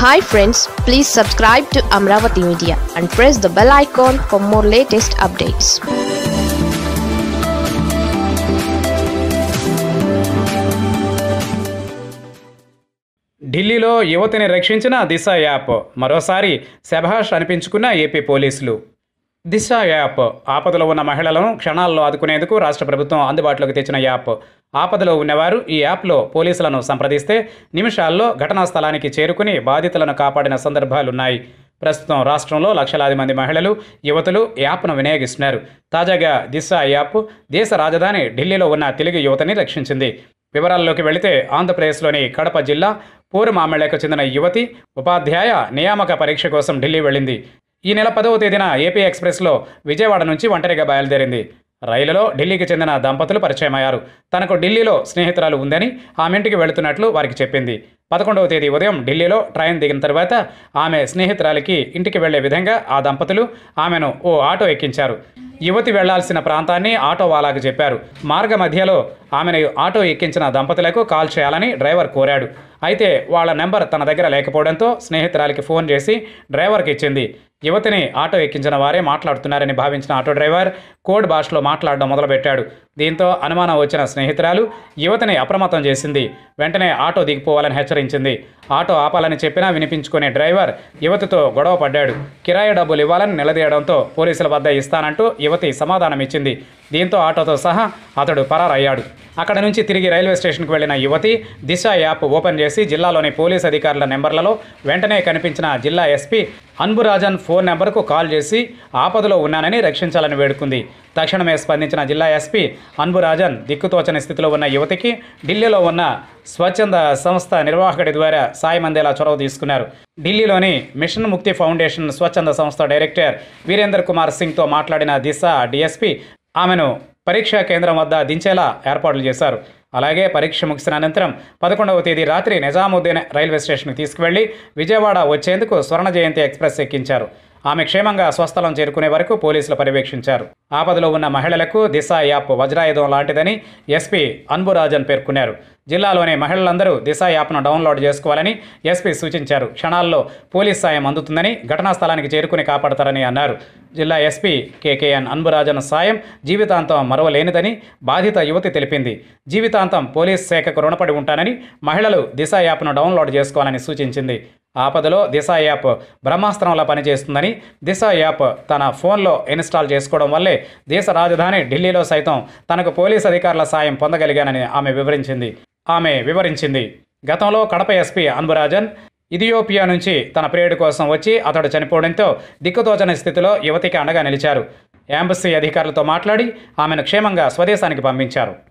hi friends please subscribe to Amaravati media and press the bell icon for more latest updates ఢిల్లీలో యువతిని రక్షించిన దిశ app మరోసారి శభాష్ అనిపించుకున్న AP పోలీసులు దిశ యాప్ ఆపదలో ఉన్న మహిళలను క్షణాల్లో ఆదుకునేందుకు రాష్ట్ర ప్రభుత్వం అందుబాటులోకి తెచ్చిన యాప్ ఆపదలో ఉన్నవారు ఈ యాప్లో పోలీసులను సంప్రదిస్తే నిమిషాల్లో ఘటనా స్థలానికి చేరుకుని బాధితులను కాపాడిన సందర్భాలున్నాయి ప్రస్తుతం రాష్ట్రంలో లక్షలాది మంది మహిళలు యువతులు యాప్ను వినియోగిస్తున్నారు తాజాగా దిశ యాప్ దేశ రాజధాని ఢిల్లీలో ఉన్న తెలుగు యువతని రక్షించింది వివరాల్లోకి వెళితే ఆంధ్రప్రదేశ్లోని కడప జిల్లా పూర్మామిళ్లకు చెందిన యువతి ఉపాధ్యాయ నియామక పరీక్ష కోసం ఢిల్లీ వెళ్ళింది ఈ నెల పదవ తేదీన ఏపీ ఎక్స్ప్రెస్లో విజయవాడ నుంచి ఒంటరిగా బయలుదేరింది రైలులో ఢిల్లీకి చెందిన దంపతులు పరిచయమయ్యారు తనకు ఢిల్లీలో స్నేహితురాలు ఉందని ఆమె ఇంటికి వెళుతున్నట్లు వారికి చెప్పింది పదకొండవ తేదీ ఉదయం ఢిల్లీలో ట్రైన్ దిగిన తర్వాత ఆమె స్నేహితురాలికి ఇంటికి వెళ్లే విధంగా ఆ దంపతులు ఆమెను ఓ ఆటో ఎక్కించారు యువతి వెళ్లాల్సిన ప్రాంతాన్ని ఆటో వాలాకు చెప్పారు మార్గ మధ్యలో ఆమెను ఆటో ఎక్కించిన దంపతులకు కాల్ చేయాలని డ్రైవర్ కోరాడు అయితే వాళ్ళ నెంబర్ తన దగ్గర లేకపోవడంతో స్నేహితురాలికి ఫోన్ చేసి డ్రైవర్కి ఇచ్చింది యువతిని ఆటో ఎక్కించిన వారే మాట్లాడుతున్నారని భావించిన ఆటో డ్రైవర్ కోడ్ భాషలో మాట్లాడడం మొదలుపెట్టాడు దీంతో అనుమానం వచ్చిన స్నేహితురాలు యువతిని అప్రమత్తం చేసింది వెంటనే ఆటో దిగిపోవాలని హెచ్చరించింది ఆటో ఆపాలని చెప్పినా వినిపించుకునే డ్రైవర్ యువతితో గొడవ పడ్డాడు కిరాయి డబ్బులు ఇవ్వాలని నిలదీయడంతో పోలీసుల వద్ద ఇస్తానంటూ యువతి సమాధానం ఇచ్చింది దీంతో ఆటోతో సహా అతడు పరారయ్యాడు అక్కడ నుంచి తిరిగి రైల్వే స్టేషన్కు వెళ్లిన యువతి దిశ యాప్ ఓపెన్ చేసి జిల్లాలోని పోలీస్ అధికారుల నెంబర్లలో వెంటనే కనిపించిన జిల్లా ఎస్పీ అన్బురాజన్ ఫోన్ నెంబర్కు కాల్ చేసి ఆపదలో ఉన్నానని రక్షించాలని వేడుకుంది తక్షణమే స్పందించిన జిల్లా ఎస్పీ అన్బురాజన్ దిక్కుతోచని స్థితిలో ఉన్న యువతికి ఢిల్లీలో ఉన్న స్వచ్ఛంద సంస్థ నిర్వాహకుడి ద్వారా సాయం అందేలా చొరవ తీసుకున్నారు ఢిల్లీలోని మిషన్ ముక్తి ఫౌండేషన్ స్వచ్ఛంద సంస్థ డైరెక్టర్ వీరేందర్ కుమార్ సింగ్తో మాట్లాడిన దిశ డిఎస్పీ ఆమెను పరీక్షా కేంద్రం వద్ద దించేలా ఏర్పాట్లు చేశారు అలాగే పరీక్ష ముగిసిన అనంతరం పదకొండవ తేదీ రాత్రి నిజాముద్దీన్ రైల్వే స్టేషన్కి తీసుకువెళ్లి విజయవాడ వచ్చేందుకు స్వర్ణ జయంతి ఎక్స్ప్రెస్ ఎక్కించారు ఆమె క్షేమంగా స్వస్థలం చేరుకునే వరకు పోలీసులు పర్యవేక్షించారు ఆపదలో ఉన్న మహిళలకు దిశ యాప్ వజ్రాయుధం లాంటిదని ఎస్పీ అన్బురాజన్ పేర్కొన్నారు జిల్లాలోని మహిళలందరూ దిశ యాప్ను డౌన్లోడ్ చేసుకోవాలని ఎస్పీ సూచించారు క్షణాల్లో పోలీస్ సాయం అందుతుందని ఘటనా స్థలానికి చేరుకుని కాపాడతారని అన్నారు జిల్లా ఎస్పీ కేకేఎన్ అన్బురాజన్ సాయం జీవితాంతం మరవలేనిదని బాధిత యువతి తెలిపింది జీవితాంతం పోలీస్ శాఖకు రుణపడి ఉంటానని మహిళలు దిశ యాప్ను డౌన్లోడ్ చేసుకోవాలని సూచించింది ఆపదలో దిశ యాప్ బ్రహ్మాస్త్రంలా పనిచేస్తుందని దిశ యాప్ తన ఫోన్లో ఇన్స్టాల్ చేసుకోవడం వల్లే దేశ రాజధాని ఢిల్లీలో సైతం తనకు పోలీస్ అధికారుల సాయం పొందగలిగానని ఆమె వివరించింది ఆమె వివరించింది గతంలో కడప ఎస్పీ అన్బురాజన్ ఇథియోపియా నుంచి తన ప్రియుడి కోసం వచ్చి అతడు చనిపోవడంతో దిక్కుతోచని స్థితిలో యువతికి అండగా నిలిచారు ఎంబసీ అధికారులతో మాట్లాడి ఆమెను క్షేమంగా స్వదేశానికి పంపించారు